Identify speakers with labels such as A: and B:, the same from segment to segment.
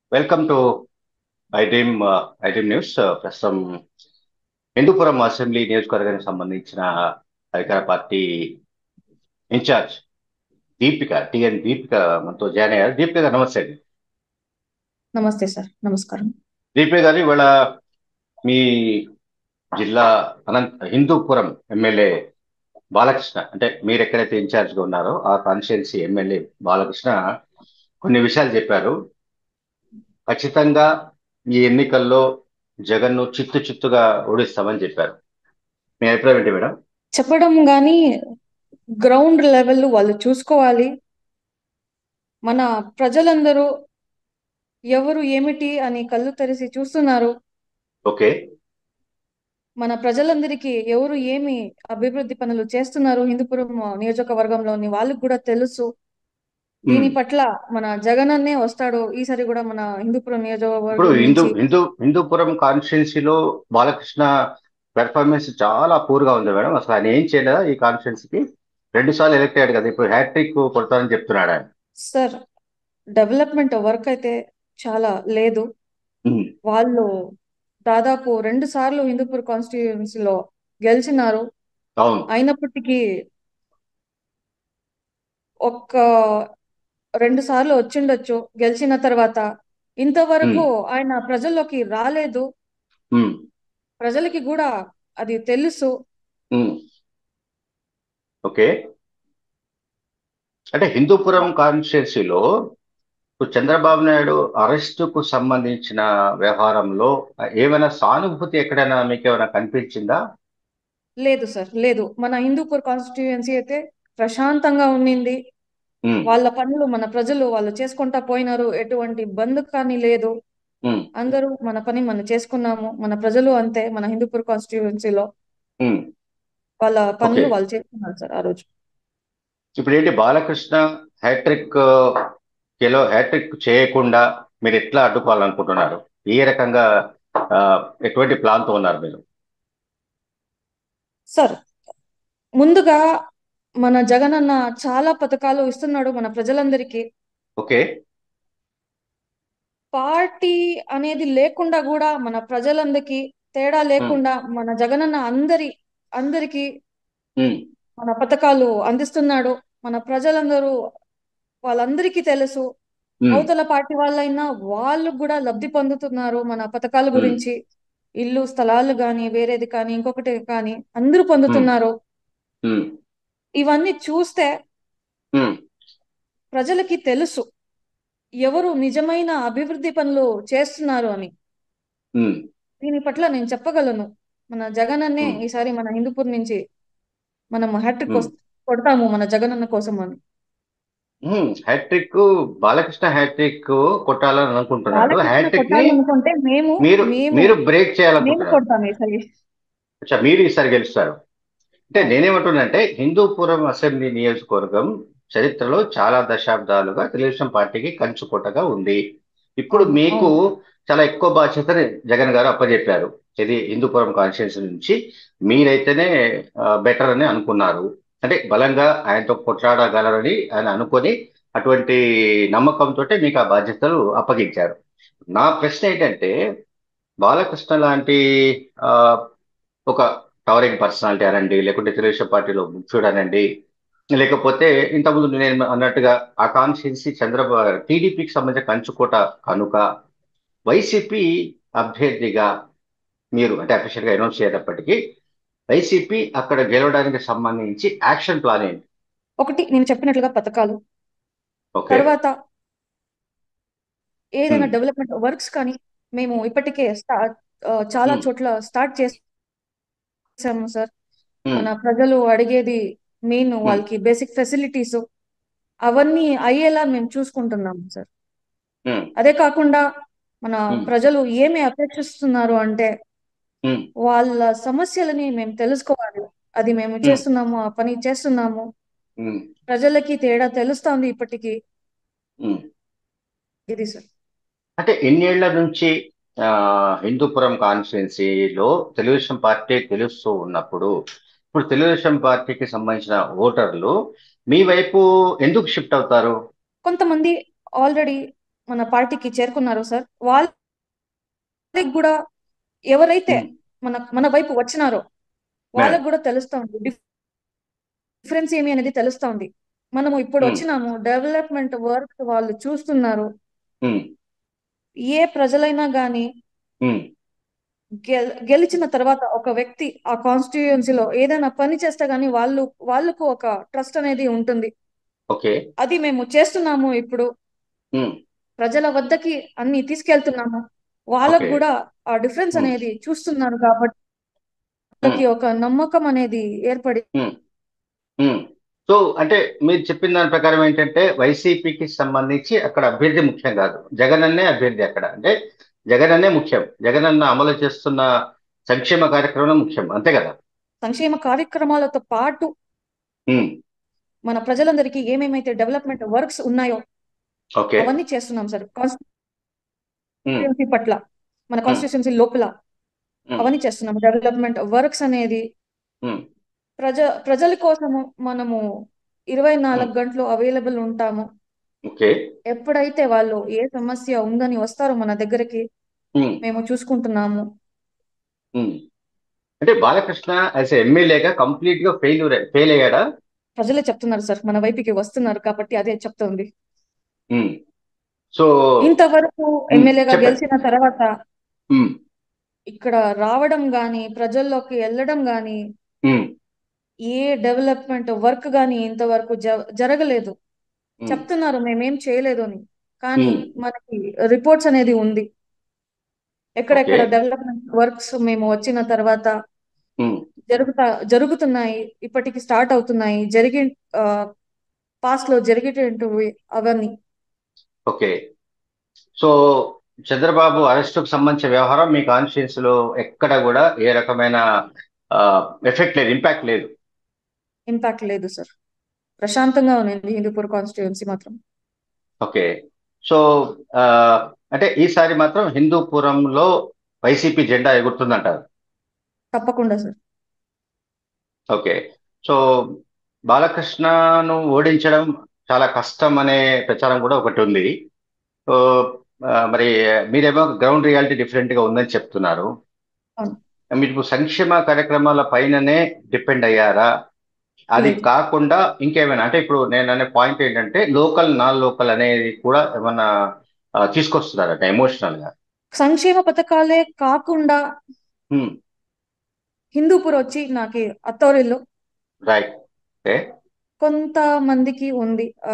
A: Welcome to iDream iDream news ప్రస్తుతం Hindupuram assembly నియోజకవర్గానికి సంబంధించిన అధికార పార్టీ ఇన్ఛార్జ్ దీపిక టిఎన్ దీపిక మనతో జాయిన్ అయ్యారు దీపిక గారు నమస్తే అండి
B: నమస్తే సార్ నమస్కారం
A: దీపిక గారు ఇవాళ మీ జిల్లా అనంత హిందూపురం ఎమ్మెల్యే బాలకృష్ణ అంటే మీరు ఎక్కడైతే ఇన్ఛార్జ్గా ఉన్నారో ఆ కాన్స్టిట్యున్సీ ఎమ్మెల్యే బాలకృష్ణ కొన్ని విషయాలు చెప్పారు ఖచ్చితంగా ఈ ఎన్నికల్లో జగన్ను చిత్తు చిత్తుగా ఓడిస్తామని చెప్పారు మీ అభిప్రాయం ఏంటి మేడం
B: చెప్పడం కానీ గ్రౌండ్ లెవెల్ వాళ్ళు చూసుకోవాలి మన ప్రజలందరూ ఎవరు ఏమిటి అని కళ్ళు తెరిచి చూస్తున్నారు
A: ఓకే
B: మన ప్రజలందరికీ ఎవరు ఏమి అభివృద్ధి పనులు చేస్తున్నారు హిందూపురం నియోజకవర్గంలోని వాళ్ళకి కూడా తెలుసు దీని పట్ల మన జగనన్నే వస్తాడు ఈసారి కూడా మన హిందూపురం
A: ఇప్పుడు
B: నియోజకవర్గం
A: హిందూ
B: నుంచి
A: హిందూ హిందూపురం కాన్స్టిట్యున్సీలో బాలకృష్ణ పెర్ఫార్మెన్స్ చాలా పూర్గా ఉంది మేడం అసలు ఆయన ఏం చేయలేదా ఈ కాన్స్టిట్యున్సీకి రెండు సార్లు ఎలక్ట్ అయ్యాడు కదా ఇప్పుడు హ్యాట్రిక్ కొడతానని చెప్తున్నాడు ఆయన
B: సార్ డెవలప్మెంట్ వర్క్ అయితే చాలా లేదు
A: ఉమ్,
B: వాళ్ళు దాదాపు రెండు సార్లు హిందూపూర్ కాన్స్టిట్యుయెన్సీలో గెలిచినారు
A: అవును
B: అయినప్పటికీ ఒక్క రెండు సార్లు వచ్చిండొచ్చు గెలిచిన తర్వాత ఇంతవరకు ఆయన ప్రజల్లోకి రాలేదు
A: ఉమ్,
B: ప్రజలకి కూడా అది తెలుసు
A: ఉమ్. ఓకే అంటే హిందూపురం కాన్స్టిట్యున్సీలో ఇప్పుడు చంద్రబాబు నాయుడు అరెస్టుకు సంబంధించిన వ్యవహారంలో ఏమైనా సానుభూతి ఎక్కడైనా మీకు ఏమైనా కనిపించిందా
B: లేదు సార్ లేదు మన హిందూపూర్ కాన్స్టిట్యుయెన్సీ అయితే ప్రశాంతంగా ఉండింది
A: ఉమ్,
B: వాళ్ళ పనులు మన ప్రజలు వాళ్ళు చేసుకుంటా పోయినారు ఎటువంటి బంద్ కానీ లేదు
A: ఉమ్,
B: అందరూ మన పని మనం చేసుకున్నాము మన ప్రజలు అంతే మన హిందూపూర్ కాన్స్టిట్యుయెన్సీలో
A: ఉమ్.
B: వాళ్ళ పనులు
A: ఓకే.
B: వాళ్ళు చేసుకున్నారు సార్ ఆ రోజు
A: ఇప్పుడు ఏంటి బాలకృష్ణ హ్యాట్రిక్ కిలో హ్యాట్రిక్ చేయకుండా మీరు ఎట్లా అడ్డుకోవాలనుకుంటున్నారు ఏ రకంగా ఆ, ఎటువంటి ప్లాన్ తో ఉన్నారు మీరు
B: సార్ ముందుగా మన జగనన్న చాలా పథకాలు ఇస్తున్నాడు మన ప్రజలందరికీ
A: ఓకే
B: పార్టీ అనేది లేకుండా కూడా మన ప్రజలందరికీ తేడా లేకుండా మన జగనన్న అందరి అందరికీ
A: ఉమ్,
B: మన పథకాలు అందిస్తున్నాడు మన ప్రజలందరూ వాళ్ళందరికీ తెలుసు
A: ఉమ్,
B: అవతల పార్టీ వాళ్ళైనా వాళ్ళు కూడా లబ్ధి పొందుతున్నారు మన పథకాల గురించి ఇల్లు స్థలాలు కానీ వేరేది కానీ ఇంకొకటి కానీ అందరూ పొందుతున్నారు
A: ఉమ్,
B: ఇవన్నీ చూస్తే
A: ఉమ్,
B: ప్రజలకి తెలుసు ఎవరు నిజమైన అభివృద్ధి పనులు చేస్తున్నారు అని
A: ఉమ్.
B: దీని పట్ల నేను చెప్పగలను మన జగనన్నే
A: Hmm.
B: ఈసారి మన హిందూపూర్ నుంచి మనం హ్యాట్రిక్
A: Hmm.
B: కొడతాము మన జగనన్న కోసం అని
A: ఉమ్, హ్యాట్రిక్ బాలకృష్ణ హ్యాట్రిక్ కొట్టాలని అనుకుంటున్నాడు
B: బాలకృష్ణ
A: హ్యాట్రిక్ ని
B: కొట్టాలనుకుంటే మేము
A: మీరు
B: మేము
A: మీరు బ్రేక్
B: మేము
A: చేయాలనుకుంటున్నారు
B: కొడతాం ఈసారి
A: అచ్చా మీరు ఈసారి గెలుస్తారు అంటే నేనేమంటున్నానంటే హిందూపురం అసెంబ్లీ నియోజకవర్గం చరిత్రలో చాలా దశాబ్దాలుగా తెలుగుదేశం పార్టీకి కంచుకోటగా ఉంది ఇప్పుడు
B: అవును,
A: మీకు చాలా ఎక్కువ బాధ్యతని జగన్ గారు అప్పచెప్పారు ఇది హిందూపురం కాన్స్టిట్యున్సీ నుంచి మీరైతేనే బెటర్ అని అనుకున్నారు అంటే బలంగా ఆయనతో కొట్లాడగలరని ఆయన అనుకొని అటువంటి నమ్మకంతో మీకు ఆ బాధ్యతలు అప్పగించారు నా ప్రశ్న ఏంటంటే బాలకృష్ణ లాంటి ఆ, ఒక టవరింగ్ పర్సనాలిటీ అనండి లేకుంటే తెలుగుదేశం పార్టీలో ముఖ్యుడు అనండి లేకపోతే ఇంతకుముందు నేను అన్నట్టుగా ఆ కాన్స్టిట్యున్సీ చంద్రబాబు టీడీపీకి సంబంధించిన కంచుకోట కనుక వైసీపీ అభ్యర్థిగా మీరు అంటే అఫీషియల్ గా అనౌన్స్ చేసేటప్పటికీ వైసీపీ అక్కడ గెలవడానికి సంబంధించి యాక్షన్ ప్లాన్ ఏంటి
B: ఒకటి నేను చెప్పినట్లుగా పథకాలు
A: ఓకే
B: తర్వాత ఏదైనా
A: Hmm.
B: డెవలప్మెంట్ వర్క్స్ కానీ మేము ఇప్పటికే స్టార్ట్ చాలా
A: Hmm.
B: చోట్ల స్టార్ట్ చేసాము సార్
A: ఉమ్,
B: మన ప్రజలు అడిగేది మెయిన్ వాళ్ళకి బేసిక్ ఫెసిలిటీస్ అవన్నీ అయ్యేలా మేము చూసుకుంటున్నాము సార్
A: ఉమ్,
B: అదే కాకుండా మన
A: Hmm.
B: ప్రజలు ఏమి అపేక్షిస్తున్నారు అంటే
A: ఉమ్,
B: వాళ్ళ సమస్యలని మేము తెలుసుకోవాలి అది మేము చేస్తున్నాము ఆ పని చేస్తున్నాము
A: ఉమ్,
B: ప్రజలకి తేడా తెలుస్తోంది ఇప్పటికీ
A: ఉమ్.
B: ఇది సార్
A: అంటే ఎన్నేళ్ల నుంచి ఆ, హిందూపురం కాన్స్టిట్యున్సీలో తెలుగుదేశం పార్టీ గెలుస్తూ ఉన్నప్పుడు ఇప్పుడు తెలుగుదేశం పార్టీకి సంబంధించిన ఓటర్లు మీ వైపు ఎందుకు షిఫ్ట్ అవుతారు
B: కొంతమంది ఆల్రెడీ మన పార్టీకి చేరుకున్నారో సార్ వాళ్ళకి కూడా ఎవరైతే
A: ఉమ్,
B: మన మన వైపు వచ్చినారో
A: మేడం
B: వాళ్ళకి కూడా తెలుస్తా ఉంది డిఫరెన్స్ ఏమి అనేది తెలుస్తా ఉంది మనము ఇప్పుడు
A: ఉమ్,
B: వచ్చినాము డెవలప్మెంట్ వర్క్ వాళ్ళు చూస్తున్నారు
A: ఉమ్,
B: ఏ ప్రజలైనా గాని
A: ఉమ్,
B: గెల్ గెలిచిన తర్వాత ఒక వ్యక్తి ఆ కాన్స్టిట్యుయెన్సీలో ఏదైనా పని చేస్తే గానీ వాళ్ళు వాళ్ళకు ఒక ట్రస్ట్ అనేది ఉంటుంది
A: ఓకే
B: అది మేము చేస్తున్నాము ఇప్పుడు
A: ఉమ్,
B: ప్రజల వద్దకి అన్ని తీసుకెళ్తున్నాము వాళ్ళకు
A: ఓకే
B: కూడా ఆ డిఫరెన్స్
A: ఉమ్,
B: అనేది చూస్తున్నారు కాబట్టి
A: ఉమ్,
B: వాళ్ళకి ఒక నమ్మకం అనేది ఏర్పడి
A: ఉమ్, ఉమ్. సో అంటే మీరు చెప్పిన దాని ప్రకారం ఏంటంటే వైసీపీకి సంబంధించి అక్కడ అభ్యర్థి ముఖ్యం కాదు జగన్ అన్నే అభ్యర్థి అక్కడ అంటే జగన్ అన్నే ముఖ్యం జగన్ అన్న అమలు చేస్తున్న సంక్షేమ కార్యక్రమం ముఖ్యం అంతే కదా
B: సంక్షేమ కార్యక్రమాలతో పాటు
A: ఉమ్,
B: మన ప్రజలందరికీ ఏమేమైతే డెవలప్మెంట్ వర్క్స్ ఉన్నాయో
A: ఓకే
B: అవన్నీ చేస్తున్నాం సార్
A: ఉమ్,
B: కాన్స్టిట్యుయెన్సీ పట్ల మన
A: ఉమ్,
B: కాన్స్టిట్యుయెన్సీ లోపల
A: ఉమ్,
B: అవన్నీ చేస్తున్నాం డెవలప్మెంట్ వర్క్స్ అనేది
A: ఉమ్,
B: ప్రజ ప్రజల కోసము మనము ఇరవై
A: ఉమ్,
B: నాలుగు గంటలు అవైలబుల్ ఉంటాము
A: ఓకే
B: ఎప్పుడైతే వాళ్ళు ఏ సమస్య ఉందని వస్తారో మన దగ్గరికి
A: ఉమ్,
B: మేము చూసుకుంటున్నాము
A: ఉమ్. అంటే బాలకృష్ణ యాజ్ ఎమ్మెల్యేగా కంప్లీట్ గా ఫెయిల్ ఫెయిల్ అయ్యాడా
B: ప్రజలే చెప్తున్నారు సార్ మన వైపుకి వస్తున్నారు కాబట్టి అదే చెప్తుంది
A: ఉమ్. సో
B: ఇంతవరకు
A: ఉమ్,
B: ఎమ్మెల్యేగా
A: చెప్పండి
B: గెలిచిన తర్వాత
A: ఉమ్,
B: ఇక్కడ రావడం గాని ప్రజల్లోకి వెళ్ళడం గాని
A: ఉమ్,
B: ఏ డెవలప్మెంట్ వర్క్ గాని ఇంతవరకు జ- జరగలేదు
A: ఉమ్,
B: చెప్తున్నారు మేమేం చేయలేదు అని కానీ
A: ఉమ్.
B: మనకి రిపోర్ట్స్ అనేది ఉంది
A: ఓకే
B: ఎక్కడెక్కడ డెవలప్మెంట్ వర్క్స్ మేము వచ్చిన తర్వాత
A: ఉమ్,
B: జరుగుతా జరుగుతున్నాయి ఇప్పటికి స్టార్ట్ అవుతున్నాయి జరిగి పాస్ట్ లో జరిగేటటువంటివి అవన్నీ
A: ఓకే సో చంద్రబాబు అరెస్టుకు సంబంధించిన వ్యవహారం మీ కాన్స్టిట్యూన్స్ లో ఎక్కడ కూడా ఏ రకమైన ఎఫెక్ట్ లేదు ఇంపాక్ట్ లేదు
B: ఇంపాక్ట్ లేదు సార్ ప్రశాంతంగా ఉంది హిందూపూర్ కాన్స్టిట్యుయెన్సీ మాత్రం
A: ఓకే సో ఆ, అంటే ఈసారి మాత్రం హిందూపురంలో వైసీపీ జెండా ఎగురుతుందంటారు
B: తప్పకుండా సార్
A: ఓకే సో బాలకృష్ణను ఓడించడం చాలా కష్టం అనే ప్రచారం కూడా ఒకటి ఉంది సో ఆ, మరి మీరేమో గ్రౌండ్ రియాలిటీ డిఫరెంట్ గా ఉందని చెప్తున్నారు
B: అవును
A: మీరు సంక్షేమ కార్యక్రమాల పైననే డిపెండ్ అయ్యారా అది
B: లేదు
A: కాకుండా ఇంకేమైనా అంటే ఇప్పుడు నేను అనే పాయింట్ ఏంటంటే లోకల్ నాన్ లోకల్ అనేది కూడా ఏమన్నా ఆ, తీసుకొస్తున్నారట ఎమోషనల్ గా
B: సంక్షేమ పథకాలే కాకుండా
A: హ్మ్,
B: హిందూపూర్ వచ్చి నాకు అత్తోరిల్లు
A: రైట్ ఓకే
B: కొంతమందికి ఉంది ఆ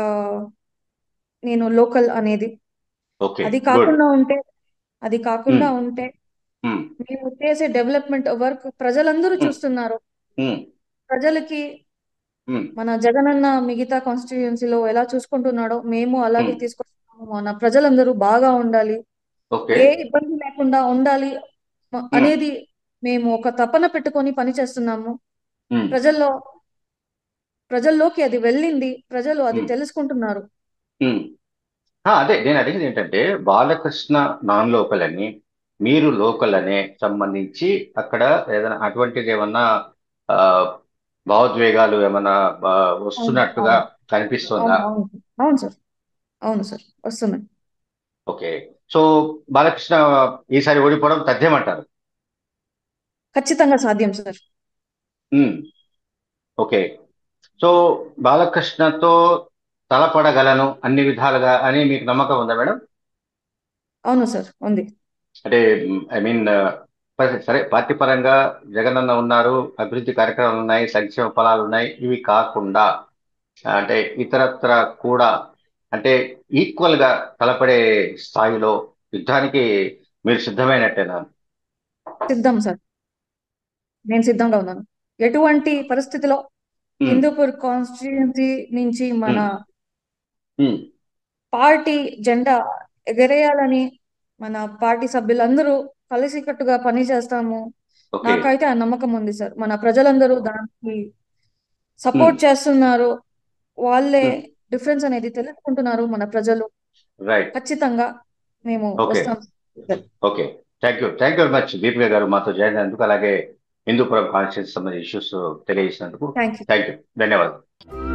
B: నేను లోకల్ అనేది
A: ఓకే
B: అది
A: గుడ్
B: కాకుండా ఉంటే అది కాకుండా ఉంటే
A: హ్మ్,
B: మేము చేసే డెవలప్మెంట్ వర్క్ ప్రజలందరూ
A: హ్మ్,
B: చూస్తున్నారు
A: హ్మ్,
B: ప్రజలకి
A: హ్మ్,
B: మన జగనన్న మిగతా కాన్స్టిట్యుయెన్సీలో ఎలా చూసుకుంటున్నాడో మేము అలాగే
A: హ్మ్.
B: తీసుకొస్తున్నాము మన ప్రజలందరూ బాగా ఉండాలి
A: ఓకే
B: ఏ ఇబ్బంది లేకుండా ఉండాలి మ-
A: హ్మ్,
B: అనేది మేము ఒక తపన పెట్టుకొని పని చేస్తున్నాము
A: హ్మ్,
B: ప్రజల్లో ప్రజల్లోకి అది వెళ్ళింది ప్రజలు అది
A: హ్మ్,
B: తెలుసుకుంటున్నారు
A: హ్మ్. ఆ, అదే నేను అడిగింది ఏంటంటే బాలకృష్ణ నాన్ లోకల్ అని మీరు లోకల్ అనే సంబంధించి అక్కడ ఏదైనా అటువంటిది ఏమన్నా ఆ, భావోద్వేగాలు ఏమన్నా ఆ,
B: అవును
A: వస్తున్నట్టుగా
B: అవును
A: కనిపిస్తుందా
B: అవును అవును అవును సార్ అవును సార్ వస్తున్నాయి
A: ఓకే సో బాలకృష్ణ ఈసారి ఓడిపోవడం తథ్యమంటారు
B: ఖచ్చితంగా సాధ్యం సార్
A: ఉమ్, ఓకే సో బాలకృష్ణతో తలపడగలను అన్ని విధాలుగా అని మీకు నమ్మకం ఉందా మేడం
B: అవును సార్ ఉంది
A: అంటే ఐ మీన్ సరే పార్టీ పరంగా జగనన్న ఉన్నారు అభివృద్ధి కార్యక్రమాలు ఉన్నాయి సంక్షేమ ఫలాలు ఉన్నాయి ఇవి కాకుండా అంటే ఇతరత్ర కూడా అంటే ఈక్వల్ గా తలపడే స్థాయిలో యుద్ధానికి మీరు సిద్ధమైనట్టేనా
B: సిద్ధం సార్ నేను సిద్ధంగా ఉన్నాను ఎటువంటి పరిస్థితిలో
A: ఉమ్,
B: హిందూపూర్ కాన్స్టిట్యుయెన్సీ నుంచి మన
A: ఉమ్, ఉమ్,
B: పార్టీ జెండా ఎగరేయాలని మన పార్టీ సభ్యులందరూ కలిసికట్టుగా పని చేస్తాము
A: ఓకే
B: నాకైతే ఆ నమ్మకం ఉంది సార్ మన ప్రజలందరూ దానికి
A: ఉమ్,
B: సపోర్ట్ చేస్తున్నారు వాళ్ళే
A: ఉమ్,
B: డిఫరెన్స్ అనేది తెలుసుకుంటున్నారు మన ప్రజలు
A: రైట్
B: ఖచ్చితంగా మేము
A: ఓకే
B: వస్తాం sir
A: okay thank you thank you very much Deepika గారు మాతో జాయిన్ అయినందుకు అలాగే హిందూపురం కాన్స్టిట్యూన్సీ సంబంధించిన ఇష్యూస్ తెలియజేసినందుకు
B: థ్యాంక్ యూ
A: థ్యాంక్ యూ ధన్యవాదాలు